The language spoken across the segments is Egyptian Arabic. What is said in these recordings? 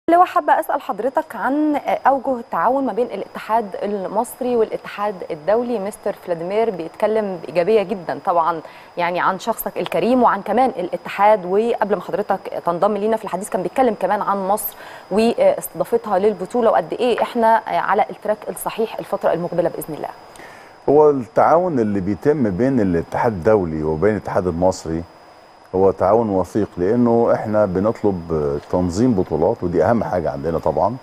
لو حابة أسأل حضرتك عن أوجه التعاون ما بين الاتحاد المصري والاتحاد الدولي مستر فلاديمير بيتكلم بإيجابية جدا طبعا يعني عن شخصك الكريم وعن كمان الاتحاد وقبل ما حضرتك تنضم لينا في الحديث كان بيتكلم كمان عن مصر واستضافتها للبطولة وقد إيه إحنا على التراك الصحيح الفترة المقبلة بإذن الله هو التعاون اللي بيتم بين الاتحاد الدولي وبين الاتحاد المصري هو تعاون وثيق لانه احنا بنطلب تنظيم بطولات ودي اهم حاجه عندنا طبعا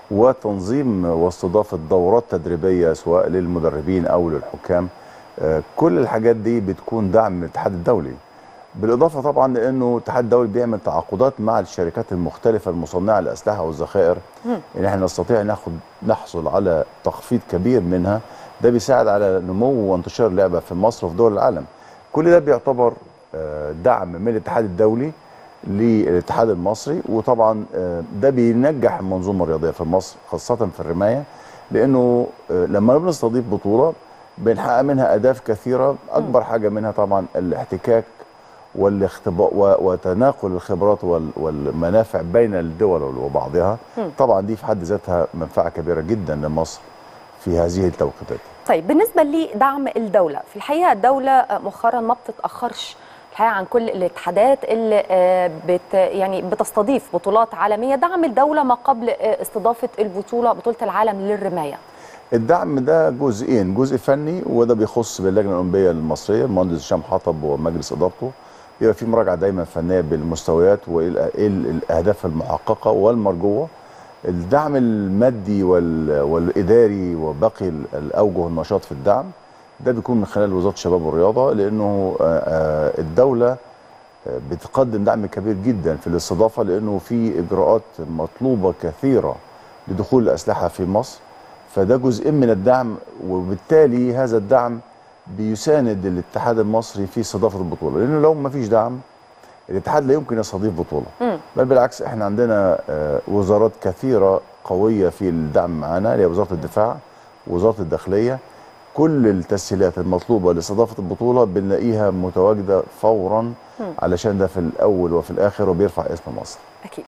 وتنظيم واستضافه دورات تدريبيه سواء للمدربين او للحكام كل الحاجات دي بتكون دعم من الاتحاد الدولي بالاضافه طبعا لانه الاتحاد الدولي بيعمل تعاقدات مع الشركات المختلفه المصنعه للاسلحه والذخائر ان احنا نستطيع ناخد نحصل على تخفيض كبير منها ده بيساعد على نمو وانتشار اللعبه في مصر وفي دول العالم كل ده بيعتبر دعم من الاتحاد الدولي للاتحاد المصري وطبعا ده بينجح المنظومه الرياضيه في مصر خاصه في الرمايه لانه لما بنستضيف بطوله بنحقق منها اهداف كثيره اكبر حاجه منها طبعا الاحتكاك والاختباء وتناقل الخبرات والمنافع بين الدول وبعضها طبعا دي في حد ذاتها منفعه كبيره جدا لمصر في هذه التوقيتات طيب بالنسبه لدعم الدوله في الحقيقه الدوله مؤخرا ما بتتاخرش الحقيقه عن كل الاتحادات اللي بت يعني بتستضيف بطولات عالميه دعم الدوله ما قبل استضافه البطوله بطوله العالم للرمايه الدعم ده جزئين جزء فني وده بيخص باللجنه الاولمبيه المصريه المهندس هشام حطب ومجلس ادارته بيبقى في مراجعه دايما فنيه بالمستويات وايه الاهداف المحققه والمرجوه الدعم المادي والاداري وباقي الاوجه النشاط في الدعم ده بيكون من خلال وزاره الشباب والرياضه لانه الدوله بتقدم دعم كبير جدا في الاستضافه لانه في اجراءات مطلوبه كثيره لدخول الاسلحه في مصر فده جزء من الدعم وبالتالي هذا الدعم بيساند الاتحاد المصري في استضافه البطوله لانه لو ما فيش دعم الاتحاد لا يمكن يستضيف بطوله بل بالعكس احنا عندنا وزارات كثيره قويه في الدعم معانا اللي هي وزاره الدفاع وزاره الداخليه كل التسهيلات المطلوبه لاستضافه البطوله بنلاقيها متواجده فورا علشان ده في الاول وفي الاخر وبيرفع اسم مصر اكيد